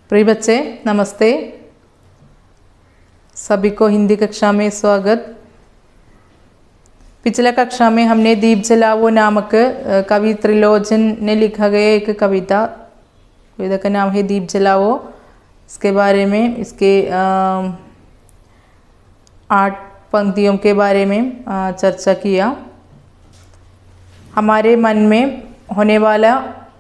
प्रिय बच्चे नमस्ते सभी को हिंदी कक्षा में स्वागत पिछला कक्षा में हमने दीप जलाओ नामक अ, कवि त्रिलोचन ने लिखा गया एक कविता कविता का नाम है दीप जलाओ इसके बारे में इसके अ, आठ पंक्तियों के बारे में अ, चर्चा किया हमारे मन में होने वाला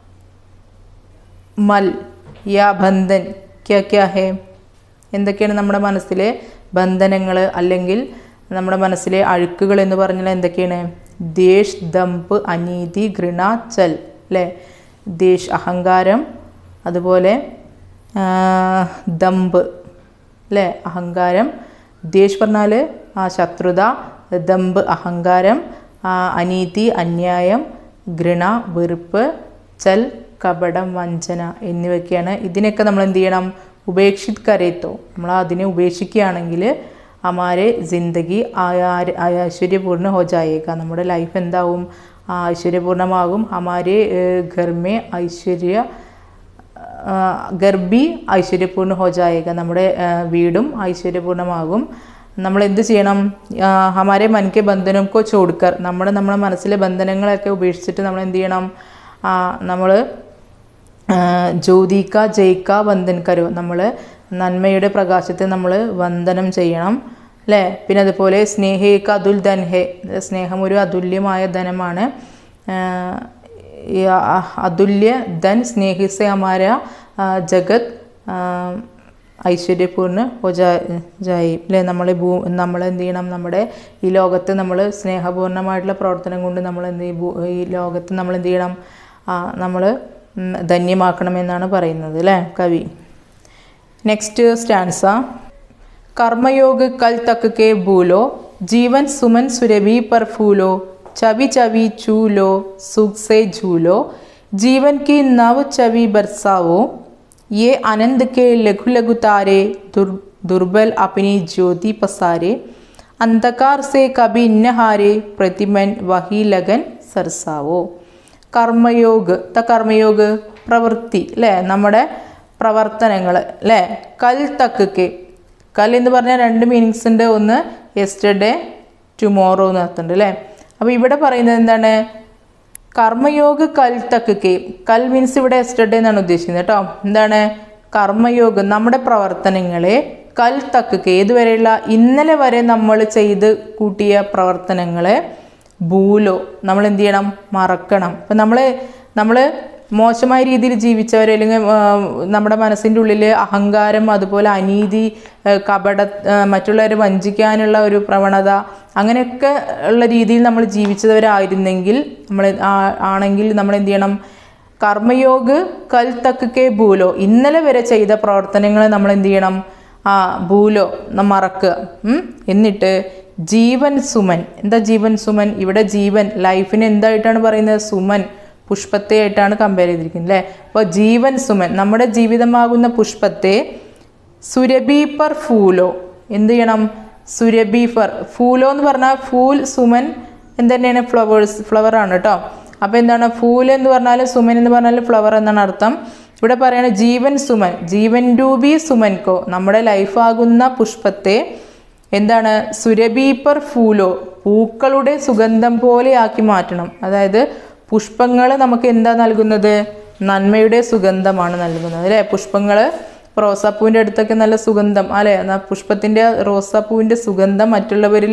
മൽ യാ ബന്ധൻ ക്യാ ക്യാ ഹേ എന്തൊക്കെയാണ് നമ്മുടെ മനസ്സിലെ ബന്ധനങ്ങൾ അല്ലെങ്കിൽ നമ്മുടെ മനസ്സിലെ അഴുക്കുകൾ എന്ന് പറഞ്ഞാൽ എന്തൊക്കെയാണ് ദേഷ് ദമ്പ് അനീതി ഘൃണ ചൽ അല്ലേ ദേഷ് അഹങ്കാരം അതുപോലെ ആ, ദമ്പ് അല്ലേ അഹങ്കാരം ദേഷ് പറഞ്ഞാൽ ആ ശത്രുത ദമ്പ് അഹങ്കാരം ആ, അനീതി അന്യായം ഘൃണ വെറുപ്പ് ചൽ കപടം വഞ്ചന എന്നിവയൊക്കെയാണ് ഇതിനൊക്കെ നമ്മൾ എന്ത് ചെയ്യണം ഉപേക്ഷിത് കരയത്തോ നമ്മൾ അതിനെ ഉപേക്ഷിക്കുകയാണെങ്കിൽ ഹമാരെ ജിന്ദഗി ആയാ- ആയ- ഐശ്വര്യപൂർണ്ണ ഹോ ജായേക നമ്മുടെ ലൈഫ് എന്താവും ആ, ഐശ്വര്യപൂർണ്ണമാകും ഹമാരെ ഏഹ്, ഘർ മേ ഐശ്വര്യ ആ, ഗർഭി ഐശ്വര്യപൂർണ്ണ ഹോ ജായേക നമ്മുടെ ആ, വീടും ഐശ്വര്യപൂർണ്ണമാകും നമ്മൾ എന്ത് ചെയ്യണം ആ, ഹമാരെ മനക്കെ ബന്ധനം കോ ചോടുക്കർ നമ്മുടെ നമ്മുടെ മനസ്സിലെ ബന്ധനങ്ങളൊക്കെ ഉപേക്ഷിച്ചിട്ട് നമ്മൾ എന്ത് ചെയ്യണം നമ്മൾ ജ്യോതിക്ക ജയിക്ക വന്ദൻ കരോ നമ്മൾ നന്മയുടെ പ്രകാശത്തെ നമ്മൾ വന്ദനം ചെയ്യണം അല്ലേ പിന്നെ അതുപോലെ സ്നേഹേക്ക അതുൽ ധൻ ഹേ സ്നേഹം ഒരു അതുല്യമായ ധനമാണ് ആ, ഈ അ- അതുല്യ ധൻ സ്നേഹിസെ ഹമാര ആ, ജഗത് ആ, ഐശ്വര്യപൂർണ്ണ ഹോ ജാ- ജായി അല്ലേ നമ്മൾ ഭൂ നമ്മൾ എന്ത് ചെയ്യണം നമ്മുടെ ഈ ലോകത്ത് നമ്മൾ സ്നേഹപൂർണ്ണമായിട്ടുള്ള പ്രവർത്തനം കൊണ്ട് നമ്മൾ എന്ത് ചെയ്യും ഭൂ- ഈ ലോകത്ത് നമ്മൾ എന്ത് ചെയ്യണം നമ്മൾ ധന്യമാക്കണമെന്നാണ് പറയുന്നത് അല്ലേ കവി നെക്സ്റ്റ് സ്റ്റാൻസ कर्मयोग कल तक के भूलो जीवन सुमन सुरभि पर फूलो छवि छवि छू लो सुख से झूलो जीवन की नव छवि बरसाओ ये आनंद के लघु लघु तारे दुर दुर्बल अपनी ज्योति पसारे अंधकार से कभी न हारे प्रतिमन वही लगन सरसाവോ കർമ്മയോഗ് ത കർമ്മയോഗ് പ്രവൃത്തി അല്ലേ നമ്മുടെ പ്രവർത്തനങ്ങൾ അല്ലേ കൽ തക്ക് കൽ എന്ന് പറഞ്ഞാൽ രണ്ട് മീനിങ്സ് ഉണ്ട് ഒന്ന് യെസ്റ്റർഡേ ടുമോറോ എന്ന് അർത്ഥമുണ്ട് അല്ലേ അപ്പോൾ ഇവിടെ പറയുന്നത് എന്താണ് കർമ്മയോഗ കൽ തക്ക് കൽ മീൻസ് ഇവിടെ യെസ്റ്റർഡേ എന്നാണ് ഉദ്ദേശിക്കുന്നത് കേട്ടോ എന്താണ് കർമ്മയോഗം നമ്മുടെ പ്രവർത്തനങ്ങളെ കൽ തക്ക് ഏതുവരെയുള്ള ഇന്നലെ വരെ നമ്മൾ ചെയ്ത് കൂട്ടിയ പ്രവർത്തനങ്ങളെ ഭൂലോ നമ്മൾ എന്ത് ചെയ്യണം മറക്കണം അപ്പം നമ്മൾ നമ്മൾ മോശമായ രീതിയിൽ ജീവിച്ചവർ അല്ലെങ്കിൽ ആ, നമ്മുടെ മനസ്സിൻ്റെ ഉള്ളിൽ അഹങ്കാരം അതുപോലെ അനീതി ആ, കപട ആ, മറ്റുള്ളവരെ വഞ്ചിക്കാനുള്ള ഒരു പ്രവണത അങ്ങനെയൊക്കെ ഉള്ള രീതിയിൽ നമ്മൾ ജീവിച്ചവരായിരുന്നെങ്കിൽ നമ്മൾ ആ- ആണെങ്കിൽ നമ്മൾ എന്ത് ചെയ്യണം കർമ്മയോഗ് കൽ തക്ക് ഭൂലോ ഇന്നലെ വരെ ചെയ്ത പ്രവർത്തനങ്ങൾ നമ്മൾ എന്ത് ചെയ്യണം ആ ഭൂലോ ന മറക്കുക ഉം? എന്നിട്ട് ജീവൻ സുമൻ എന്താ ജീവൻ സുമൻ ഇവിടെ ജീവൻ ലൈഫിന് എന്തായിട്ടാണ് പറയുന്നത് സുമൻ പുഷ്പത്തെ ആയിട്ടാണ് കമ്പയർ ചെയ്തിരിക്കുന്നത് അല്ലേ അപ്പോൾ ജീവൻ സുമൻ നമ്മുടെ ജീവിതമാകുന്ന പുഷ്പത്തെ സുരഭി പർ ഫൂലോ എന്ത് ചെയ്യണം സുരഭി ഫർ ഫൂലോ എന്ന് പറഞ്ഞാൽ ഫൂൽ സുമൻ എന്ത് തന്നെയാണ് ഫ്ലവേഴ്സ് ഫ്ലവർ ആണ് കേട്ടോ അപ്പോൾ എന്താണ് ഫൂൽ എന്ന് പറഞ്ഞാൽ സുമൻ എന്ന് പറഞ്ഞാൽ ഫ്ലവർ എന്നാണ് അർത്ഥം ഇവിടെ പറയണ ജീവൻ സുമൻ ജീവൻ രൂപി സുമൻകോ നമ്മുടെ ലൈഫാകുന്ന പുഷ്പത്തെ എന്താണ് സുരഭി പർ ഫൂലോ പൂക്കളുടെ സുഗന്ധം പോലെ ആക്കി മാറ്റണം അതായത് പുഷ്പങ്ങൾ നമുക്ക് എന്താ നൽകുന്നത് നന്മയുടെ സുഗന്ധമാണ് നൽകുന്നത് അല്ലേ പുഷ്പങ്ങൾ റോസാപ്പൂവിൻ്റെ അടുത്തൊക്കെ നല്ല സുഗന്ധം അല്ലേ എന്നാ പുഷ്പത്തിൻ്റെ റോസാപ്പൂവിൻ്റെ സുഗന്ധം മറ്റുള്ളവരിൽ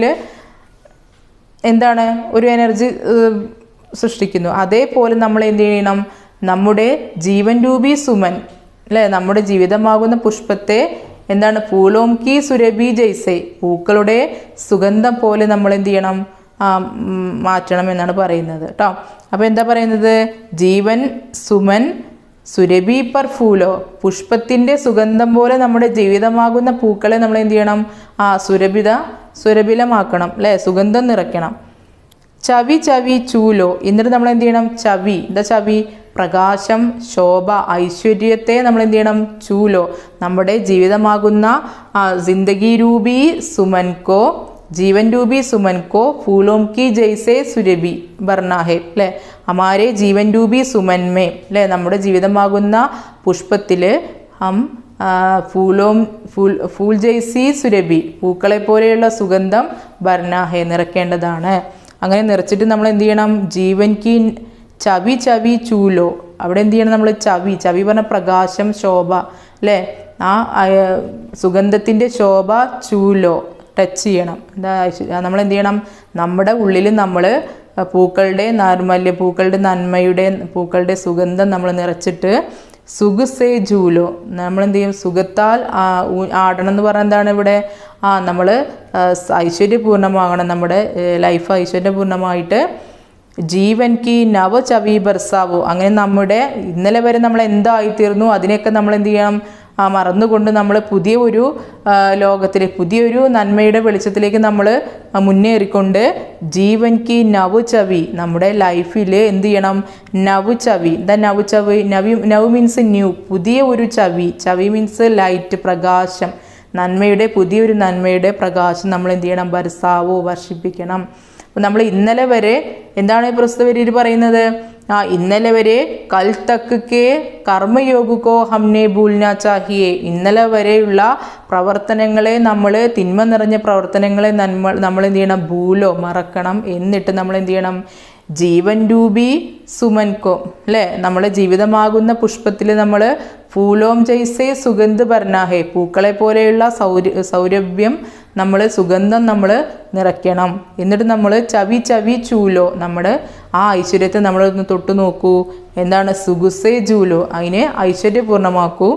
എന്താണ് ഒരു എനർജി ഏഹ്, സൃഷ്ടിക്കുന്നു അതേപോലെ നമ്മൾ എന്ത് ചെയ്യണം നമ്മുടെ ജീവൻ രൂപി സുമൻ അല്ലേ നമ്മുടെ ജീവിതമാകുന്ന പുഷ്പത്തെ എന്താണ് പൂലോം കി സുരഭി ജയ്സെ പൂക്കളുടെ സുഗന്ധം പോലെ നമ്മൾ എന്ത് ചെയ്യണം ആ, ഉം, മാറ്റണം എന്നാണ് പറയുന്നത് കേട്ടോ അപ്പോൾ എന്താ പറയുന്നത് ജീവൻ സുമൻ സുരഭി പർ ഫൂലോ പുഷ്പത്തിൻ്റെ സുഗന്ധം പോലെ നമ്മുടെ ജീവിതമാകുന്ന പൂക്കളെ നമ്മൾ എന്ത് ചെയ്യണം ആ സുരഭിത സുരഭിലമാക്കണം അല്ലേ സുഗന്ധം നിറയ്ക്കണം ചവി ചവി ചൂലോ എന്നിട്ട് നമ്മൾ എന്ത് ചെയ്യണം ചവി എന്താ ചവി പ്രകാശം ശോഭ ഐശ്വര്യത്തെ നമ്മൾ എന്ത് ചെയ്യണം ചൂലോ നമ്മുടെ ജീവിതമാകുന്ന ആ ജിന്ദഗി രൂപി സുമൻകോ ജീവൻ രൂപി സുമൻകോ ഫൂലോം കി ജയ്സെ സുരഭി ബർണാഹെ അല്ലേ ഹമാരെ ജീവൻ രൂപി സുമൻമേ അല്ലേ നമ്മുടെ ജീവിതമാകുന്ന പുഷ്പത്തിൽ ഹം ആ, ഫൂലോം ഫൂൽ ഫൂൽ ജയ്സി സുരഭി പൂക്കളെ പോലെയുള്ള സുഗന്ധം ബർനാഹെ നിറയ്ക്കേണ്ടതാണ് അങ്ങനെ നിറച്ചിട്ട് നമ്മൾ എന്ത് ചെയ്യണം ജീവൻ കി ചവി ചവി ചൂലോ അവിടെ എന്ത് ചെയ്യണം നമ്മൾ ചവി ചവി പറഞ്ഞ പ്രകാശം ശോഭ അല്ലേ ആ സുഗന്ധത്തിൻ്റെ ശോഭ ചൂലോ ടച്ച് ചെയ്യണം എന്താ നമ്മൾ എന്ത് ചെയ്യണം നമ്മുടെ ഉള്ളിൽ നമ്മൾ പൂക്കളുടെ നാർമല്യ പൂക്കളുടെ നന്മയുടെ പൂക്കളുടെ സുഗന്ധം നമ്മൾ നിറച്ചിട്ട് സുഖസേ ജൂലോ നമ്മൾ എന്ത് ചെയ്യും സുഖത്താൽ ആ, ഊ- ആടണം എന്ന് പറഞ്ഞാൽ എന്താണ് ഇവിടെ ആ നമ്മൾ ഐശ്വര്യപൂർണ്ണമാകണം നമ്മുടെ ലൈഫ് ഐശ്വര്യപൂർണ്ണമായിട്ട് ജീവൻ കി നവ ചവി ബർസാവോ അങ്ങനെ നമ്മുടെ ഇന്നലെ വരെ നമ്മൾ എന്തായിത്തീർന്നു അതിനെയൊക്കെ നമ്മൾ എന്ത് ചെയ്യണം ആ മറന്നുകൊണ്ട് നമ്മൾ പുതിയ ഒരു ആ, ലോകത്തിലേക്ക് പുതിയൊരു നന്മയുടെ വെളിച്ചത്തിലേക്ക് നമ്മൾ മുന്നേറിക്കൊണ്ട് ജീവൻ കി നവു ചവി നമ്മുടെ ലൈഫിൽ എന്ത് ചെയ്യണം നവു ചവി എന്താ നവു ചവി നവി നവ് മീൻസ് ന്യൂ പുതിയ ഒരു ചവി ചവി മീൻസ് ലൈറ്റ് പ്രകാശം നന്മയുടെ പുതിയൊരു നന്മയുടെ പ്രകാശം നമ്മൾ എന്ത് ചെയ്യണം ബർസാവോ വർഷിപ്പിക്കണം അപ്പം നമ്മൾ ഇന്നലെ വരെ എന്താണ് ഈ പ്രസ്തുവരിയിൽ പറയുന്നത് ആ ഇന്നലെ വരെ കൽ തക്ക് കെ കർമ്മയോഗുക്കോ ഹംനെ ഭൂൽന ചാഹിയെ ഇന്നലെ വരെയുള്ള പ്രവർത്തനങ്ങളെ നമ്മൾ തിന്മ നിറഞ്ഞ പ്രവർത്തനങ്ങളെ നന്മ നമ്മൾ എന്ത് ചെയ്യണം ഭൂലോ മറക്കണം എന്നിട്ട് നമ്മൾ എന്ത് ചെയ്യണം ജീവൻ രൂപി സുമൻകോ അല്ലേ നമ്മുടെ ജീവിതമാകുന്ന പുഷ്പത്തിൽ നമ്മൾ ഫൂലോം ജൈസേ സുഗന്ധ ഭർണാഹേ പൂക്കളെ പോലെയുള്ള സൗര സൗരഭ്യം നമ്മൾ സുഗന്ധം നമ്മൾ നിറയ്ക്കണം എന്നിട്ട് നമ്മൾ ചവി ചവി ചൂലോ നമ്മുടെ ആ ഐശ്വര്യത്തെ നമ്മളൊന്ന് തൊട്ടു നോക്കൂ എന്താണ് സുഗുസേ ജൂലോ അതിനെ ഐശ്വര്യപൂർണ്ണമാക്കൂ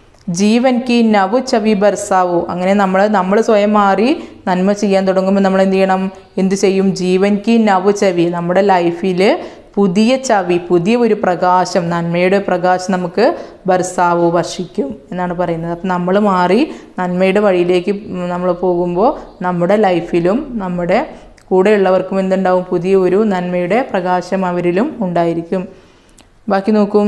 ജീവൻ കി നവു ചവി ബർസാവു അങ്ങനെ നമ്മൾ നമ്മൾ സ്വയം മാറി നന്മ ചെയ്യാൻ തുടങ്ങുമ്പോൾ നമ്മൾ എന്ത് ചെയ്യണം എന്ത് ചെയ്യും ജീവൻ കി നവു ചവി നമ്മുടെ ലൈഫിൽ പുതിയ ചവി പുതിയ ഒരു പ്രകാശം നന്മയുടെ പ്രകാശം നമുക്ക് ബർസാവു വർഷിക്കും എന്നാണ് പറയുന്നത് അപ്പം നമ്മൾ മാറി നന്മയുടെ വഴിയിലേക്ക് നമ്മൾ പോകുമ്പോൾ നമ്മുടെ ലൈഫിലും നമ്മുടെ കൂടെയുള്ളവർക്കും എന്തുണ്ടാവും പുതിയ ഒരു നന്മയുടെ പ്രകാശം അവരിലും ഉണ്ടായിരിക്കും ബാക്കി നോക്കും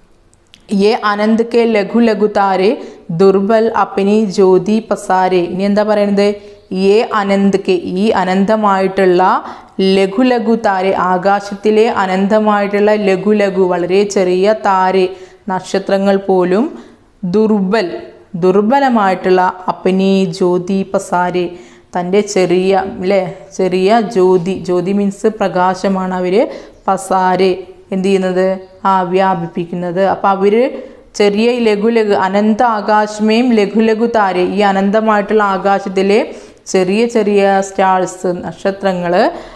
ये आनंद के ലഘു ലഘു താരെ ദുർബൽ അപ്പനി ജ്യോതി പസാരെ ഇനി എന്താ പറയുന്നത് ഏ അനന്ത് കെ ഈ അനന്തമായിട്ടുള്ള ലഘു ലഘു താരെ ആകാശത്തിലെ അനന്തമായിട്ടുള്ള ലഘു ലഘു വളരെ ചെറിയ താരെ നക്ഷത്രങ്ങൾ പോലും ദുർബൽ ദുർബലമായിട്ടുള്ള അപ്പനി ജ്യോതി പസാരെ തൻ്റെ ചെറിയ അല്ലേ ചെറിയ ജ്യോതി ജ്യോതി മീൻസ് പ്രകാശമാണ് അവർ പസാരെ എന്ത് ചെയ്യുന്നത് ആ വ്യാപിപ്പിക്കുന്നത് അപ്പം അവർ ചെറിയ ഈ ലഘു ലഘു അനന്ത ആകാശമേയും ലഘു ലഘു താരെ ഈ അനന്തമായിട്ടുള്ള ആകാശത്തിലെ ചെറിയ ചെറിയ സ്റ്റാർസ് നക്ഷത്രങ്ങൾ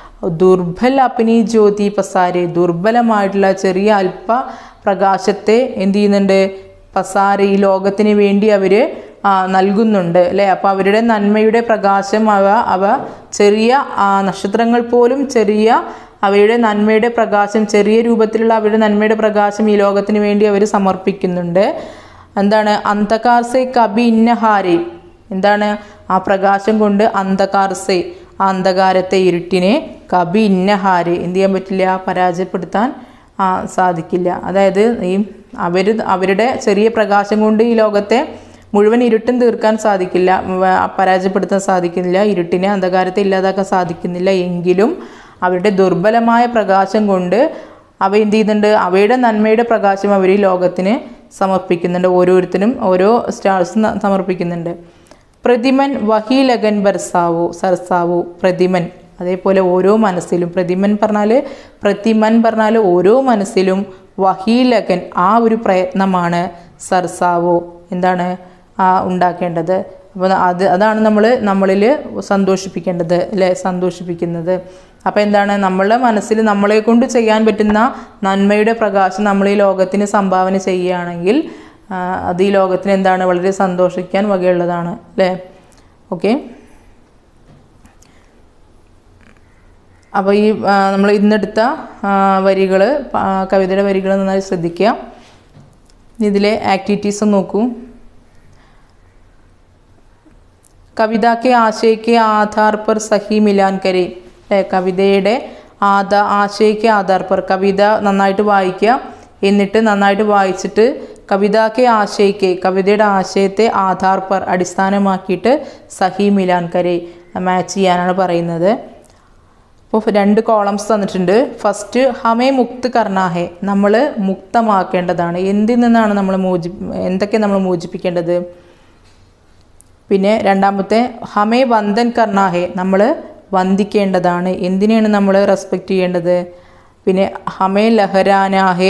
ദുർബല അപ്പിനി ജ്യോതി പസാരെ ദുർബലമായിട്ടുള്ള ചെറിയ അല്പ പ്രകാശത്തെ എന്ത് ചെയ്യുന്നുണ്ട് പസാര ഈ ലോകത്തിന് വേണ്ടി അവർ നൽകുന്നുണ്ട് അല്ലേ അപ്പോൾ അവരുടെ നന്മയുടെ പ്രകാശം അവ അവ ചെറിയ ആ, നക്ഷത്രങ്ങൾ പോലും ചെറിയ അവരുടെ നന്മയുടെ പ്രകാശം ചെറിയ രൂപത്തിലുള്ള അവരുടെ നന്മയുടെ പ്രകാശം ഈ ലോകത്തിന് വേണ്ടി അവർ സമർപ്പിക്കുന്നുണ്ട് എന്താണ് അന്ധകാർസെ കബി ഇന്നഹാരി എന്താണ് ആ പ്രകാശം കൊണ്ട് അന്ധകാർസെ ആ അന്ധകാരത്തെ ഇരുട്ടിനെ കബി ഇന്നഹാരി എന്ത് ചെയ്യാൻ പറ്റില്ല പരാജയപ്പെടുത്താൻ ആ, സാധിക്കില്ല അതായത് ഈ അവർ അവരുടെ ചെറിയ പ്രകാശം കൊണ്ട് ഈ ലോകത്തെ മുഴുവൻ ഇരുട്ടും തീർക്കാൻ സാധിക്കില്ല വ- പരാജയപ്പെടുത്താൻ സാധിക്കുന്നില്ല ഇരുട്ടിനെ അന്ധകാരത്തെ ഇല്ലാതാക്കാൻ സാധിക്കുന്നില്ല എങ്കിലും അവരുടെ ദുർബലമായ പ്രകാശം കൊണ്ട് അവ എന്ത് ചെയ്യുന്നുണ്ട് അവയുടെ നന്മയുടെ പ്രകാശം അവർ ഈ ലോകത്തിന് സമർപ്പിക്കുന്നുണ്ട് ഓരോരുത്തരും ഓരോ സ്റ്റാർസ് സമർപ്പിക്കുന്നുണ്ട് പ്രതിമൻ വഹീലകൻ ബർസാവോ സർസാവോ പ്രതിമൻ അതേപോലെ ഓരോ മനസ്സിലും പ്രതിമൻ പറഞ്ഞാൽ പ്രതിമൻ പറഞ്ഞാൽ ഓരോ മനസ്സിലും വഹീലകൻ ആ ഒരു പ്രയത്നമാണ് സർസാവോ എന്താണ് ആ ഉണ്ടാക്കേണ്ടത് അപ്പോൾ അത് അതാണ് നമ്മൾ നമ്മളിൽ സന്തോഷിപ്പിക്കേണ്ടത് അല്ലേ സന്തോഷിപ്പിക്കുന്നത് അപ്പോൾ എന്താണ് നമ്മളുടെ മനസ്സിൽ നമ്മളെ കൊണ്ട് ചെയ്യാൻ പറ്റുന്ന നന്മയുടെ പ്രകാശം നമ്മൾ ഈ ലോകത്തിന് സംഭാവന ചെയ്യുകയാണെങ്കിൽ ആ, അത് ഈ ലോകത്തിന് എന്താണ് വളരെ സന്തോഷിക്കാൻ വകയുള്ളതാണ് അല്ലേ ഓക്കെ അപ്പോൾ ഈ നമ്മൾ ഇന്നെടുത്ത വരികൾ കവിതയുടെ വരികൾ നന്നായി ശ്രദ്ധിക്കുക ഇതിലെ ആക്ടിവിറ്റീസ് നോക്കൂ കവിത के आशय के आधार पर सही मिलान करें അല്ലേ കവിതയുടെ ആദ ആശയക്ക് ആധാർ പർ കവിത നന്നായിട്ട് വായിക്കുക എന്നിട്ട് നന്നായിട്ട് വായിച്ചിട്ട് കവിതാക്കെ ആശയക്ക് കവിതയുടെ ആശയത്തെ ആധാർ പർ അടിസ്ഥാനമാക്കിയിട്ട് സഹി മിലാൻ കരെ മാച്ച് ചെയ്യാനാണ് പറയുന്നത് അപ്പോൾ രണ്ട് കോളംസ് തന്നിട്ടുണ്ട് ഫസ്റ്റ് ഹമേ മുക്ത് കർണാഹെ നമ്മൾ മുക്തമാക്കേണ്ടതാണ് എന്തിൽ നിന്നാണ് നമ്മൾ മോചി എന്തൊക്കെ നമ്മൾ മോചിപ്പിക്കേണ്ടത് പിന്നെ രണ്ടാമത്തെ ഹമേ വന്ദൻ കർണാഹെ നമ്മൾ വന്ദിക്കേണ്ടതാണ് എന്തിനെയാണ് നമ്മൾ റെസ്പെക്റ്റ് ചെയ്യേണ്ടത് പിന്നെ ഹമേ ലഹരാനാഹെ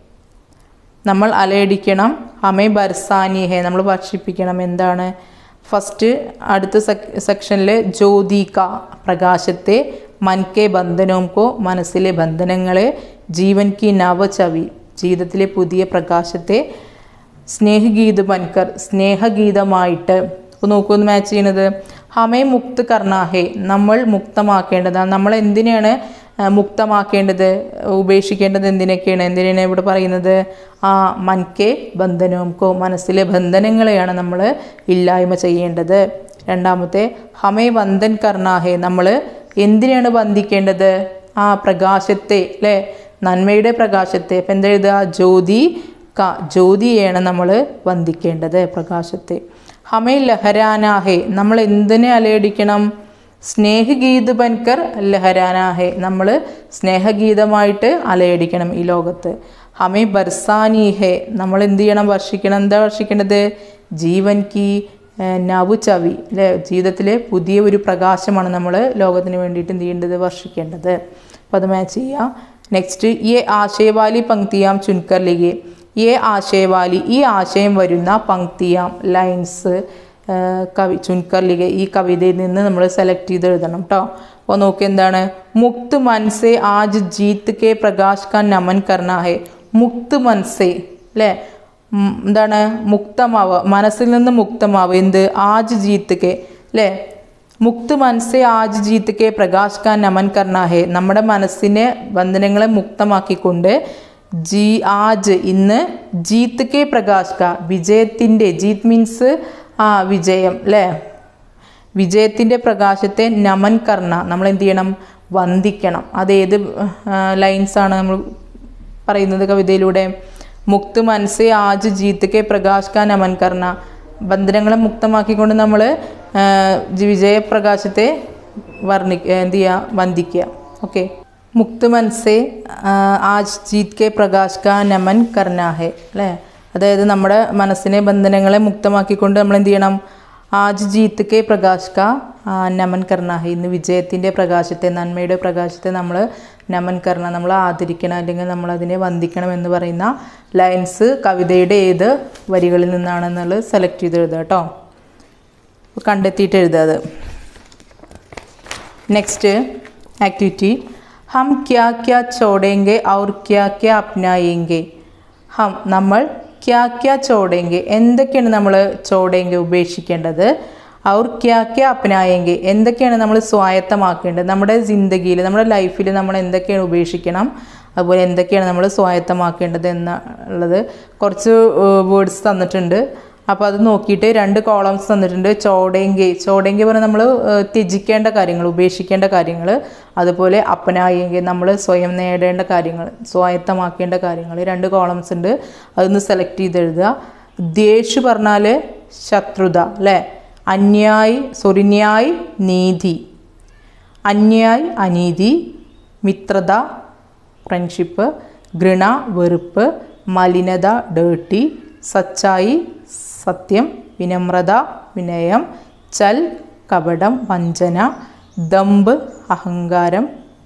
നമ്മൾ അലയടിക്കണം ഹമേ ബർസാനിഹെ നമ്മൾ ഭക്ഷിപ്പിക്കണം എന്താണ് ഫസ്റ്റ് അടുത്ത സെക്ഷനിൽ ജ്യോതിക പ്രകാശത്തെ മൻ കെ ബന്ധനവും കോ മനസ്സിലെ ബന്ധനങ്ങളെ ജീവൻ കി നവചവി ജീവിതത്തിലെ പുതിയ പ്രകാശത്തെ സ്നേഹഗീത് ബൻകർ സ്നേഹഗീതമായിട്ട് ഇപ്പോൾ നോക്കുമെന്ന് മാച്ച് ചെയ്യുന്നത് ഹമേ മുക്ത് കർണാഹെ നമ്മൾ മുക്തമാക്കേണ്ടതാണ് നമ്മൾ എന്തിനാണ് ആ, മുക്തമാക്കേണ്ടത് ഉപേക്ഷിക്കേണ്ടത് എന്തിനൊക്കെയാണ് എന്തിനാണ് ഇവിടെ പറയുന്നത് ആ മൻകെ ബന്ധനവും കോ മനസ്സിലെ ബന്ധനങ്ങളെയാണ് നമ്മൾ ഇല്ലായ്മ ചെയ്യേണ്ടത് രണ്ടാമത്തെ ഹമേ വന്ദൻ കർണാഹെ നമ്മൾ എന്തിനാണ് ബന്ധിക്കേണ്ടത് ആ പ്രകാശത്തെ അല്ലേ നന്മയുടെ പ്രകാശത്തെ ഇപ്പം എന്താ എഴുതുക ജ്യോതി ക ജ്യോതിയെയാണ് നമ്മൾ വന്ദിക്കേണ്ടത് പ്രകാശത്തെ ഹമേ ലഹരാനാഹെ നമ്മൾ എന്തിനെ അലയടിക്കണം സ്നേഹഗീത് ബൻകർ ലഹരാനാഹെ നമ്മൾ സ്നേഹഗീതമായിട്ട് അലയടിക്കണം ഈ ലോകത്ത് ഹമേ ബർസാനീഹെ നമ്മൾ എന്ത് ചെയ്യണം വർഷിക്കണം എന്താ വർഷിക്കേണ്ടത് ജീവൻ കി ഏഹ്, നവു ചവി അല്ലേ ജീവിതത്തിലെ പുതിയ ഒരു പ്രകാശമാണ് നമ്മൾ ലോകത്തിന് വേണ്ടിയിട്ട് എന്ത് ചെയ്യേണ്ടത് വർഷിക്കേണ്ടത് അപ്പോൾ അത് മാച്ച് ചെയ്യുക നെക്സ്റ്റ് ഈ ആശയവാലി പങ്ക്തിയാം ചുൻകർ ലിഗെ ഈ ആശയവാലി ഈ ആശയം വരുന്ന പങ്ക്തിയാം ലൈൻസ് കവി ചുൻകർ ലിഗെ ഈ കവിതയിൽ നിന്ന് നമ്മൾ സെലക്ട് ചെയ്ത് എഴുതണം കേട്ടോ അപ്പോൾ നോക്കി എന്താണ് മുക്ത് മനസ്സെ ആജ് ജീത്ത് കെ പ്രകാശ് കാൻ നമൻ കർണ ഹെ മുക്ത് മനസ്സെ അല്ലേ ഉം, എന്താണ് മുക്തമാവുക മനസ്സിൽ നിന്ന് മുക്തമാവുക എന്ത് ആജ് ജീത്ത് കെ അല്ലേ മുക്ത് മനസ്സെ ആജ് ജീത്ത് കെ പ്രകാശ് കാൻ നമൻ കർണ ഹെ നമ്മുടെ മനസ്സിനെ ബന്ധനങ്ങളെ മുക്തമാക്കിക്കൊണ്ട് ജി ആജ് ഇന്ന് ജീത്ത് കെ പ്രകാശ് കാ വിജയത്തിൻ്റെ ജീത്ത് മീൻസ് ആ വിജയം അല്ലേ വിജയത്തിൻ്റെ പ്രകാശത്തെ നമൻ കർണ നമ്മൾ എന്ത് ചെയ്യണം വന്ദിക്കണം അതേത് ലൈൻസാണ് നമ്മൾ പറയുന്നത് കവിതയിലൂടെ മുക്ത് മനസ്സെ ആജ് ജീത്ത് കെ പ്രകാശ് കാ നമൻ കർണ ബന്ധനങ്ങളെ മുക്തമാക്കിക്കൊണ്ട് നമ്മൾ വിജയപ്രകാശത്തെ വർണ്ണി എന്ത് ചെയ്യുക വന്ദിക്കുക ഓക്കെ മുക്ത് മനസ്സെ ആജ് ജീത് കെ പ്രകാശ് കാ നമൻ കർണ ഹെ അല്ലേ അതായത് നമ്മുടെ മനസ്സിനെ ബന്ധനങ്ങളെ മുക്തമാക്കിക്കൊണ്ട് നമ്മൾ എന്ത് ചെയ്യണം ആജ് ജീത്ത് കെ പ്രകാശ് കാ ആ, നമൻ കർണ ഹെ ഇന്ന് വിജയത്തിൻ്റെ പ്രകാശത്തെ നന്മയുടെ പ്രകാശത്തെ നമ്മൾ നമൻ കർണ നമ്മൾ ആദരിക്കണം അല്ലെങ്കിൽ നമ്മൾ അതിനെ വന്ദിക്കണം എന്ന് പറയുന്ന ലൈൻസ് കവിതയുടെ ഏത് വരികളിൽ നിന്നാണെന്നുള്ളത് സെലക്ട് ചെയ്ത് എഴുതുക കേട്ടോ കണ്ടെത്തിയിട്ട് എഴുതുക അത് നെക്സ്റ്റ് ആക്ടിവിറ്റി ഹം ക്യാ ക്യാ ചോടേങ്കെ ഔർ ക്യാ ക്യാ അപ്നായേങ്കെ ഹം നമ്മൾ ക്യാ ക്യാ ചോടേങ്കെ എന്തൊക്കെയാണ് നമ്മൾ ചോടേങ്കെ ഉപേക്ഷിക്കേണ്ടത് ഔർ ക്യാ ക്യാ അപ്നായേങ്കെ എന്തൊക്കെയാണ് നമ്മൾ സ്വായത്തമാക്കേണ്ടത് നമ്മുടെ ജിന്ദഗിയിൽ നമ്മുടെ ലൈഫിൽ നമ്മൾ എന്തൊക്കെയാണ് ഉപേക്ഷിക്കണം അതുപോലെ എന്തൊക്കെയാണ് നമ്മൾ സ്വായത്തമാക്കേണ്ടത് എന്നുള്ളത് കുറച്ച് വേർഡ്സ് തന്നിട്ടുണ്ട് അപ്പോൾ അത് നോക്കിയിട്ട് രണ്ട് കോളംസ് തന്നിട്ടുണ്ട് ചോടെങ്കി ചോടെങ്കി പറഞ്ഞാൽ നമ്മൾ ത്യജിക്കേണ്ട കാര്യങ്ങൾ ഉപേക്ഷിക്കേണ്ട കാര്യങ്ങൾ അതുപോലെ അപ്പനായെങ്കി നമ്മൾ സ്വയം നേടേണ്ട കാര്യങ്ങൾ സ്വായത്തമാക്കേണ്ട കാര്യങ്ങൾ രണ്ട് കോളംസ് ഉണ്ട് അതൊന്ന് സെലക്ട് ചെയ്ത് എഴുതുക ദേഷ് പറഞ്ഞാൽ ശത്രുത അല്ലേ അന്യായി സോറി ന്യായ് നീതി അന്യായ് അനീതി മിത്രത ഫ്രണ്ട്ഷിപ്പ് ഘൃണ വെറുപ്പ് മലിനത ഡേർട്ടി സച്ചായി സത്യം വിനമ്രത വിനയം ചൽ കപടം വഞ്ചന ദമ്പ് അഹങ്കാരം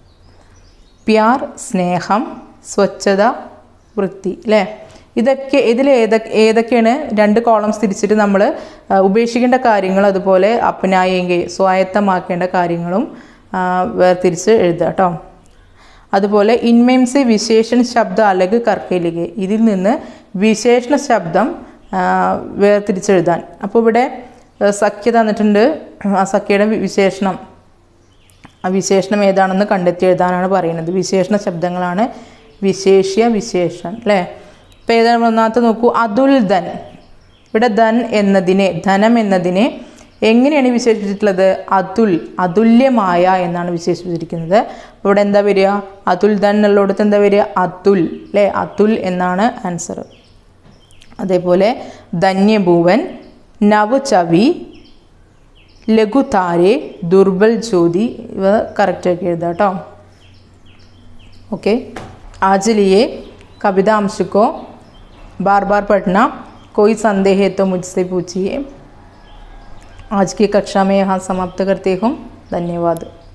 പ്യാർ സ്നേഹം സ്വച്ഛത വൃത്തി അല്ലേ ഇതൊക്കെ ഇതിൽ ഏതൊക്കെ ഏതൊക്കെയാണ് രണ്ട് കോളംസ് തിരിച്ചിട്ട് നമ്മൾ ഉപേക്ഷിക്കേണ്ട കാര്യങ്ങൾ അതുപോലെ അപ്പനായെങ്കിൽ സ്വായത്തമാക്കേണ്ട കാര്യങ്ങളും ആ, വേർതിരിച്ച് എഴുതുക കേട്ടോ അതുപോലെ ഇൻമെയിംസ് വിശേഷണ ശബ്ദ അലഗ് കർക്കലികെ ഇതിൽ നിന്ന് വിശേഷണ ശബ്ദം ആ, വേർതിരിച്ചെഴുതാൻ അപ്പോൾ ഇവിടെ ആ, സഖ്യ തന്നിട്ടുണ്ട് ആ സഖ്യയുടെ വി- വിശേഷണം ആ വിശേഷണം ഏതാണെന്ന് കണ്ടെത്തി എഴുതാനാണ് പറയുന്നത് വിശേഷണ ശബ്ദങ്ങളാണ് വിശേഷ്യ വിശേഷൻ അല്ലേ ഇപ്പം ഏതാണ് ഒന്നാമത്തെ നോക്കൂ അതുൽ ധൻ ഇവിടെ ധൻ എന്നതിനെ ധനം എന്നതിനെ എങ്ങനെയാണ് വിശേഷിപ്പിച്ചിട്ടുള്ളത് അതുൽ അതുല്യമായ എന്നാണ് വിശേഷിപ്പിച്ചിരിക്കുന്നത് അപ്പോൾ ഇവിടെ എന്താ വരിക അതുൽ ധൻ എന്നുള്ളിടത്ത് എന്താ വരിക അതുൽ അല്ലേ അതുൽ എന്നാണ് ആൻസർ അതേപോലെ ധന്യഭൂവൻ നവചവി ലഘു താരെ ദുർബൽ ജ്യോതി ഇവ കറക്റ്റാക്കി എഴുതാം കേട്ടോ ओके आज लिए कविता अंश को बार बार पढ़ना कोई संदेह है तो मुझसे पूछिए आज की कक्षा में यहाँ समाप्त करती हूँ धन्यवाद